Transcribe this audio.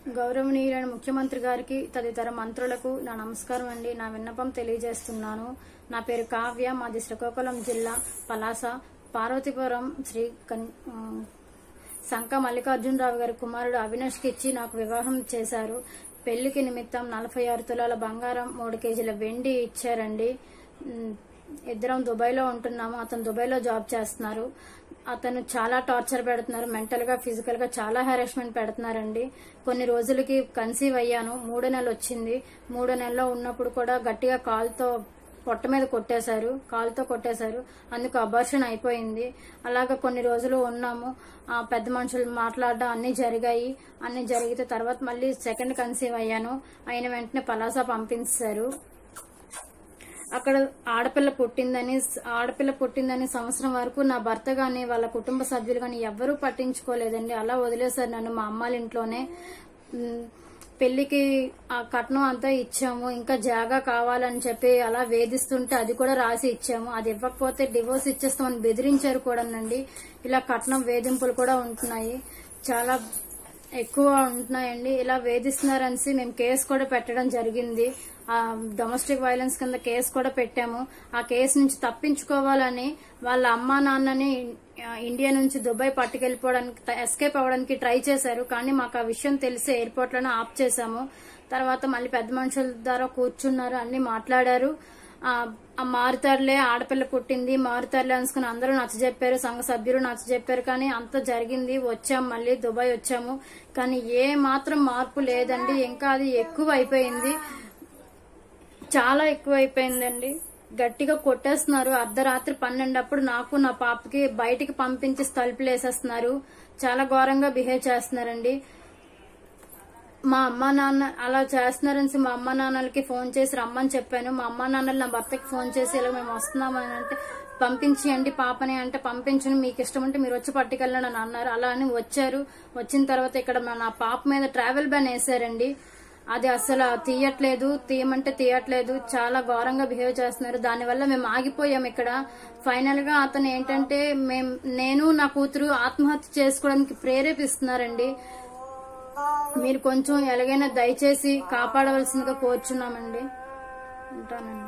గౌరవనీయులైన ముఖ్యమంత్రి గారికి తదితర మంత్రులకు నా నమస్కారం అండి నా విన్నపం తెలియజేస్తున్నాను నా పేరు కావ్య మాది శ్రీకాకుళం జిల్లా పలాస పార్వతీపురం శ్రీ కన్- ఆ, సంక మల్లికార్జునరావు గారి కుమారుడు అవినాష్కి ఇచ్చి నాకు వివాహం చేశారు పెళ్లికి నిమిత్తం నలభై ఆరు తులాల బంగారం మూడు కేజీల వెండి ఇచ్చారండి ఉమ్, ఇద్దరం దుబాయ్లో ఉంటున్నాము అతను దుబాయ్లో జాబ్ చేస్తున్నారు అతను చాలా టార్చర్ పెడుతున్నారు మెంటల్ గా ఫిజికల్ గా చాలా హెరాస్మెంట్ పెడుతున్నారండి కొన్ని రోజులకి కన్సీవ్ అయ్యాను మూడో నెల వచ్చింది మూడో నెలలో ఉన్నప్పుడు కూడా గట్టిగా కాలుతో పొట్ట మీద కొట్టేశారు కాలుతో కొట్టేశారు అందుకు అబార్షన్ అయిపోయింది అలాగ కొన్ని రోజులు ఉన్నాము ఆ పెద్ద మనుషులు మాట్లాడడం అన్ని జరిగాయి అన్ని జరిగితే తర్వాత మళ్ళీ సెకండ్ కన్సీవ్ అయ్యాను అయిన వెంటనే పలాస పంపించారు అక్కడ ఆడపిల్ల పుట్టిందని ఆడపిల్ల పుట్టిందని సంవత్సరం వరకు నా భర్త గాని వాళ్ళ కుటుంబ సభ్యులు గాని ఎవ్వరూ పట్టించుకోలేదండి అలా వదిలేశారు నన్ను మా అమ్మాళ్ళ ఇంట్లోనే ఉమ్, పెళ్లికి ఆ కట్నం అంతా ఇచ్చాము ఇంకా జాగా కావాలని చెప్పి అలా వేధిస్తుంటే అది కూడా రాసి ఇచ్చాము అది ఇవ్వకపోతే డివోర్స్ ఇచ్చేస్తామని బెదిరించారు కూడానండి ఇలా కట్నం వేధింపులు కూడా ఉంటున్నాయి చాలా ఎక్కువ ఉంటున్నాయండి ఇలా వేధిస్తున్నారనేసి మేము కేసు కూడా పెట్టడం జరిగింది ఆ డొమెస్టిక్ వైలెన్స్ కింద కేసు కూడా పెట్టాము ఆ కేసు నుంచి తప్పించుకోవాలని వాళ్ళ అమ్మా నాన్నని ఆ, ఇండియా నుంచి దుబాయ్ పట్టుకెళ్లిపోవడానికి ఎస్కేప్ అవ్వడానికి ట్రై చేశారు కానీ మాకు ఆ విషయం తెలిసి ఎయిర్పోర్ట్ లోనే ఆఫ్ చేశాము తర్వాత మళ్ళీ పెద్ద మనుషుల ద్వారా కూర్చున్నారు అన్ని మాట్లాడారు ఆ ఆ మారుతారులే ఆడపిల్ల పుట్టింది మారుతారులే అనుకుని అందరూ నచ్చ చెప్పారు సంఘ సభ్యులు నచ్చ చెప్పారు కానీ అంత జరిగింది వచ్చాం మళ్ళీ దుబాయ్ వచ్చాము కానీ ఏ మాత్రం మార్పు లేదండి ఇంకా అది ఎక్కువ అయిపోయింది చాలా ఎక్కువ అయిపోయిందండి గట్టిగా కొట్టేస్తున్నారు అర్ధరాత్రి పన్నెండప్పుడు నాకు నా పాపకి బయటికి పంపించి తలుపులు వేసేస్తున్నారు చాలా ఘోరంగా బిహేవ్ చేస్తున్నారండి మా అమ్మ నాన్న అలా చేస్తున్నారని మా అమ్మ నాన్నలకి ఫోన్ చేసి రమ్మని చెప్పాను మా అమ్మ నాన్నలు నా భర్తకి ఫోన్ చేసి ఇలా మేము వస్తున్నామని అంటే పంపించేయండి పాపని అంటే పంపించను మీకు ఇష్టం ఉంటే మీరు వచ్చి పట్టుకెళ్ళండి అని అన్నారు అలా అని వచ్చారు వచ్చిన తర్వాత ఇక్కడ మా- నా పాప మీద ట్రావెల్ బ్యాన్ వేసారండి అది అసలు తీయట్లేదు తీయమంటే తీయట్లేదు చాలా ఘోరంగా బిహేవ్ చేస్తున్నారు దానివల్ల మేము ఆగిపోయాం ఇక్కడ ఫైనల్ గా అతను ఏంటంటే మేం నేను నా కూతురు ఆత్మహత్య చేసుకోవడానికి ప్రేరేపిస్తున్నారండి మీరు కొంచెం ఎలాగైనా దయచేసి కాపాడవలసిందిగా కోరుచున్నామండి ఉంటానండి